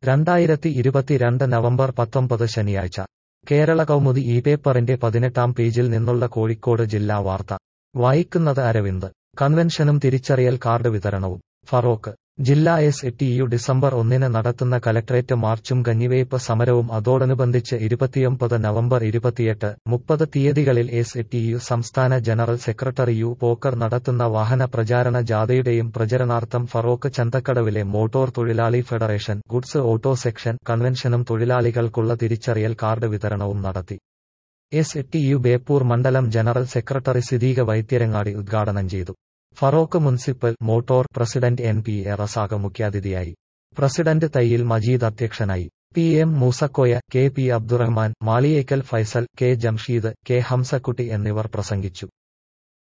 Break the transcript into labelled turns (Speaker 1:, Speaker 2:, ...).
Speaker 1: രണ്ടായിരത്തി ഇരുപത്തിരണ്ട് നവംബർ പത്തൊമ്പത് ശനിയാഴ്ച കേരള കൗമുദി ഈ പേപ്പറിന്റെ പതിനെട്ടാം പേജിൽ നിന്നുള്ള കോഴിക്കോട് ജില്ലാ വാർത്ത വായിക്കുന്നത് അരവിന്ദ് കൺവെൻഷനും തിരിച്ചറിയൽ കാർഡ് വിതരണവും ഫറോക്ക് ജില്ലാ എസ് ടി യു ഡിസംബർ ഒന്നിന് നടത്തുന്ന കലക്ട്രേറ്റ് മാർച്ചും കഞ്ഞിവയ്പ് സമരവും അതോടനുബന്ധിച്ച് ഇരുപത്തിയൊമ്പത് നവംബർ ഇരുപത്തിയെട്ട് മുപ്പത് തീയതികളിൽ എസ് ടി യു സംസ്ഥാന ജനറൽ സെക്രട്ടറി യു പോക്കർ നടത്തുന്ന വാഹന പ്രചാരണ ജാഥയുടെയും പ്രചരണാർത്ഥം ഫറോക്ക് ചന്തക്കടവിലെ മോട്ടോർ തൊഴിലാളി ഫെഡറേഷൻ ഗുഡ്സ് ഓട്ടോ സെക്ഷൻ കൺവെൻഷനും തൊഴിലാളികൾക്കുള്ള തിരിച്ചറിയൽ കാർഡ് വിതരണവും നടത്തി എസ് ടി യു ബേപ്പൂർ മണ്ഡലം ജനറൽ സെക്രട്ടറി സിദ്ദീഖ വൈദ്യരങ്ങാടി ഉദ്ഘാടനം ചെയ്തു Feroke municipal motor president N P A Razak മുഖ്യാതിഥിയായി പ്രസിഡന്റ് തയ്യിൽ മജീദ് അധ്യക്ഷനായി P M Moosakoya K P Abdurahman Maliyekkal Faisal K Jamsheed K Hamsakutty എന്നിവർ പ്രസംഗിച്ചു